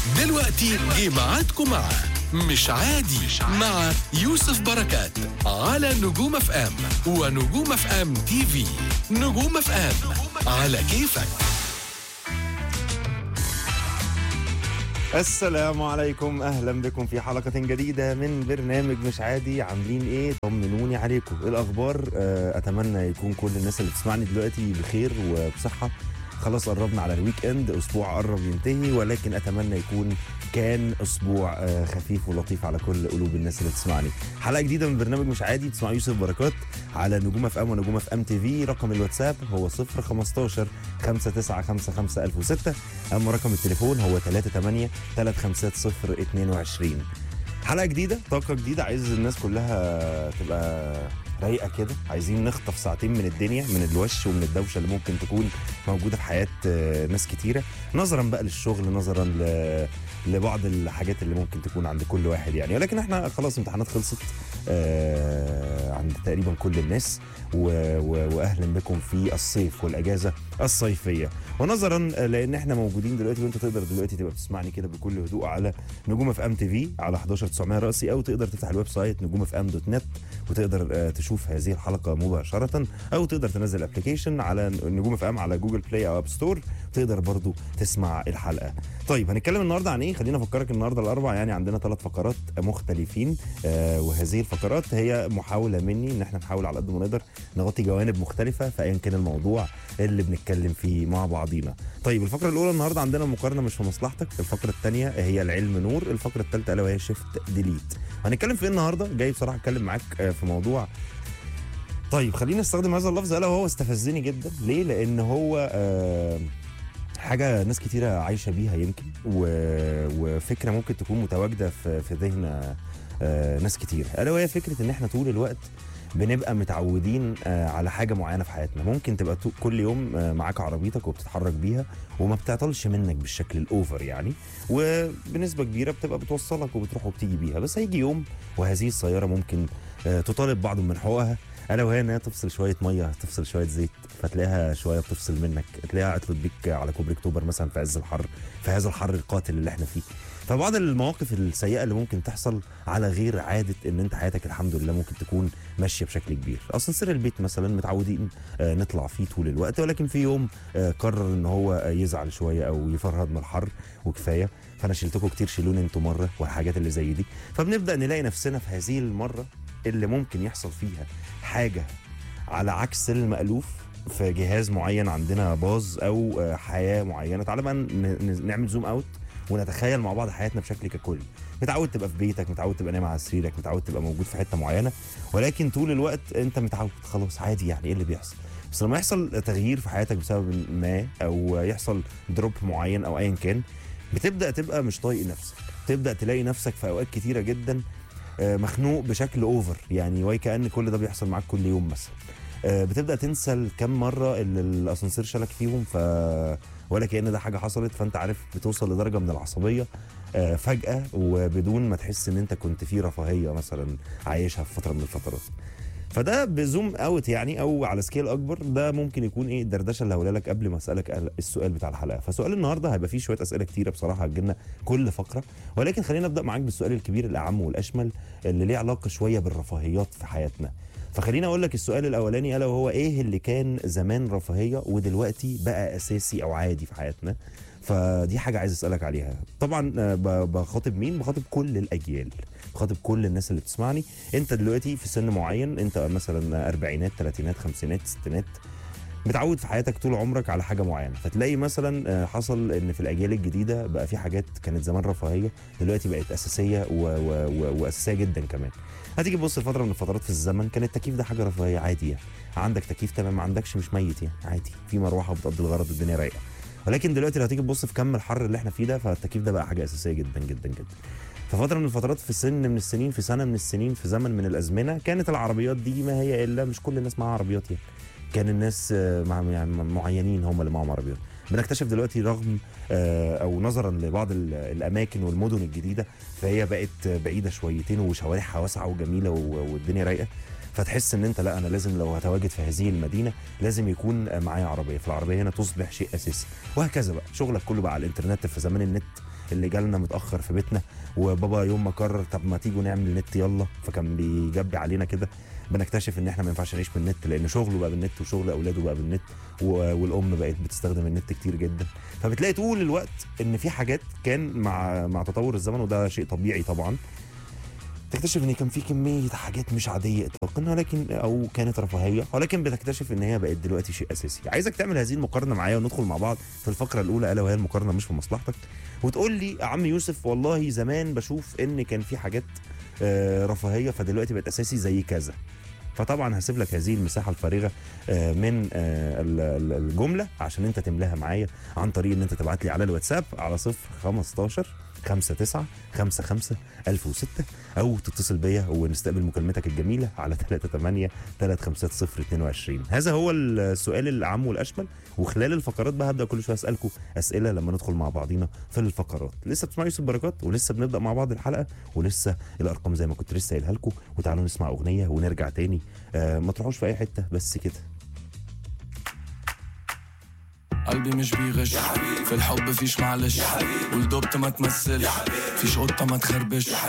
دلوقتي جه ميعادكم مع مش عادي مع يوسف بركات على نجوم اف ام ونجوم اف ام تي في نجوم اف ام على كيفك السلام عليكم اهلا بكم في حلقه جديده من برنامج مش عادي عاملين ايه طمنوني عليكم إيه الاخبار آه، اتمنى يكون كل الناس اللي بتسمعني دلوقتي بخير وبصحه خلاص قربنا على الويك اند اسبوع قرب ينتهي ولكن اتمنى يكون كان اسبوع آه، خفيف ولطيف على كل قلوب الناس اللي بتسمعني حلقه جديده من برنامج مش عادي بتسمع يوسف بركات على نجوم اف ام ونجوم اف ام تي في رقم الواتساب هو 015 5955 1006 اما رقم التليفون هو 38 350 22 حلقه جديده طاقه جديده عايز الناس كلها تبقى رايقه كده عايزين نخطف ساعتين من الدنيا من الوش ومن الدوشه اللي ممكن تكون موجوده في حياه آه، ناس كتيره نظرا بقى للشغل نظرا ل... لبعض الحاجات اللي ممكن تكون عند كل واحد يعني ولكن احنا خلاص امتحانات خلصت آه عند تقريبا كل الناس و... و... واهلا بكم في الصيف والاجازه الصيفيه ونظرا لان احنا موجودين دلوقتي وانت تقدر دلوقتي تبقى بتسمعني كده بكل هدوء على نجوم اف ام تي في على 11900 راسي او تقدر تفتح الويب سايت نجوم اف ام دوت نت وتقدر آه، تشوف هذه الحلقه مباشره او تقدر تنزل ابلكيشن على نجوم اف ام على جوجل بلاي او اب ستور تقدر برضو تسمع الحلقه طيب هنتكلم النهارده عن ايه خلينا افكرك النهارده الاربع يعني عندنا ثلاث فقرات مختلفين آه وهذه الفقرات هي محاوله مني ان احنا نحاول على قد ما نقدر نغطي جوانب مختلفه في ايا كان الموضوع اللي بنتكلم فيه مع بعضينا طيب الفقره الاولى النهارده عندنا مقارنه مش في مصلحتك الفقره الثانيه هي العلم نور الفقره الثالثه الا وهي شيفت ديليت هنتكلم في ايه النهارده جاي بصراحه اتكلم معاك آه، في موضوع طيب خلينا نستخدم هذا اللفظ الا وهو استفزني جدا ليه لان هو آه حاجه ناس كتيره عايشه بيها يمكن و... وفكره ممكن تكون متواجده في في ذهن آه ناس كتير الا وهي فكره ان احنا طول الوقت بنبقى متعودين آه على حاجه معينه في حياتنا ممكن تبقى تو- كل يوم آه معاك عربيتك وبتتحرك بيها وما بتعطلش منك بالشكل الاوفر يعني وبنسبه كبيره بتبقى بتوصلك وبتروح وبتيجي بيها بس هيجي يوم وهذه السياره ممكن آه تطالب بعض من حقوقها الا وهي انها تفصل شويه ميه تفصل شويه زيت فتلاقيها شويه بتفصل منك تلاقيها عطلت بيك على كوبري اكتوبر مثلا في عز الحر في هذا الحر القاتل اللي احنا فيه فبعض المواقف السيئه اللي ممكن تحصل على غير عاده ان انت حياتك الحمد لله ممكن تكون ماشيه بشكل كبير اصلا سر البيت مثلا متعودين آه، نطلع فيه طول الوقت ولكن في يوم آه، قرر ان هو آه، يزعل شويه او يفرهد من الحر وكفايه فانا شلتكم كتير شيلوني انتوا مره والحاجات اللي زي دي فبنبدا نلاقي نفسنا في هذه المره اللي ممكن يحصل فيها حاجه على عكس المألوف في جهاز معين عندنا باظ او آه، حياه معينه تعالى بقى ن- ن- نعمل زوم اوت ونتخيل مع بعض حياتنا بشكل ككل متعود تبقى في بيتك متعود تبقى نايم على سريرك متعود تبقى موجود في حته معينه ولكن طول الوقت انت متعود خلاص عادي يعني ايه اللي بيحصل بس لما يحصل تغيير في حياتك بسبب ما او يحصل دروب معين او ايا كان بتبدا تبقى مش طايق نفسك تبدا تلاقي نفسك في اوقات كتيره جدا آه، مخنوق بشكل اوفر يعني وكأن كل ده بيحصل معاك كل يوم مثلا آه، بتبدا تنسى الكام مره اللي الاسانسير شالك فيهم ف ولا كأن ده حاجه حصلت فانت عارف بتوصل لدرجه من العصبيه آه، فجاه وبدون ما تحس ان انت كنت في رفاهيه مثلا عايشها في فتره من الفترات فده بزوم اوت يعني او على سكيل اكبر ده ممكن يكون ايه الدردشه اللي هقولها لك قبل ما اسالك السؤال بتاع الحلقه فسؤال النهارده هيبقى فيه شويه اسئله كتيره بصراحه هتجيلنا كل فقره ولكن خلينا نبدا معاك بالسؤال الكبير الاعم والاشمل اللي ليه علاقه شويه بالرفاهيات في حياتنا فخليني اقول لك السؤال الاولاني الا وهو ايه اللي كان زمان رفاهيه ودلوقتي بقى اساسي او عادي في حياتنا فدي حاجه عايز اسالك عليها طبعا آه، ب- بخاطب مين بخاطب كل الاجيال بخاطب كل الناس اللي بتسمعني انت دلوقتي في سن معين انت مثلا اربعينات ثلاثينات خمسينات ستينات متعود في حياتك طول عمرك على حاجه معينه فتلاقي مثلا آه، حصل ان في الاجيال الجديده بقى في حاجات كانت زمان رفاهيه دلوقتي بقت اساسيه و... و... و... واساسيه جدا كمان هتيجي تبص لفتره من الفترات في الزمن كان التكييف ده حاجه رفاهيه عادي يعني عندك تكييف تمام ما عندكش مش ميت يعني عادي في مروحه بتقضي الغرض الدنيا رايقه ولكن دلوقتي لو هتيجي تبص في كم الحر اللي احنا فيه ده فالتكييف ده بقى حاجه اساسيه جدا جدا جدا ففتره من الفترات في سن من السنين في سنه من السنين في زمن من الازمنه كانت العربيات دي ما هي الا مش كل الناس معاها عربيات يعني كان الناس آه، مع يعني معينين هم اللي معاهم عربيات بنكتشف دلوقتي رغم آه، او نظرا لبعض ال- الاماكن والمدن الجديده فهي بقت بعيده شويتين وشوارعها واسعه وجميله و- والدنيا رايقه فتحس ان انت لا انا لازم لو هتواجد في هذه المدينه لازم يكون معايا عربيه فالعربيه هنا تصبح شيء اساسي وهكذا بقى شغلك كله بقى على الانترنت في زمان النت اللي جالنا متاخر في بيتنا وبابا يوم ما قرر طب ما تيجوا نعمل نت يلا فكان بيجبي علينا كده بنكتشف ان احنا ما ينفعش نعيش بالنت لان شغله بقى بالنت وشغل اولاده بقى بالنت و- والام بقت بتستخدم النت كتير جدا فبتلاقي طول الوقت ان في حاجات كان مع مع تطور الزمن وده شيء طبيعي طبعا تكتشف ان كان في كميه حاجات مش عاديه اطلاقا ولكن او كانت رفاهيه ولكن بتكتشف ان هي بقت دلوقتي شيء اساسي عايزك تعمل هذه المقارنه معايا وندخل مع بعض في الفقره الاولى الا وهي المقارنه مش في مصلحتك وتقول لي يا عم يوسف والله زمان بشوف ان كان في حاجات آه، رفاهيه فدلوقتي بقت اساسي زي كذا فطبعا هسيب لك هذه المساحه الفارغه آه، من آه، ال- ال- الجمله عشان انت تملاها معايا عن طريق ان انت تبعت لي على الواتساب على 0 15 59 55 1006 او تتصل بيا ونستقبل مكالمتك الجميله على 38 350 هذا هو السؤال العام والاشمل وخلال الفقرات بقى هبدا كل شويه اسالكم اسئله لما ندخل مع بعضينا في الفقرات لسه بتسمعوا يوسف بركات ولسه بنبدا مع بعض الحلقه ولسه الارقام زي ما كنت لسه قايلها لكم وتعالوا نسمع اغنيه ونرجع تاني آه ما تروحوش في اي حته بس كده قلبي مش بيغش في الحب فيش معلش والدوبت ما تمثلش فيش قطة ما تخربش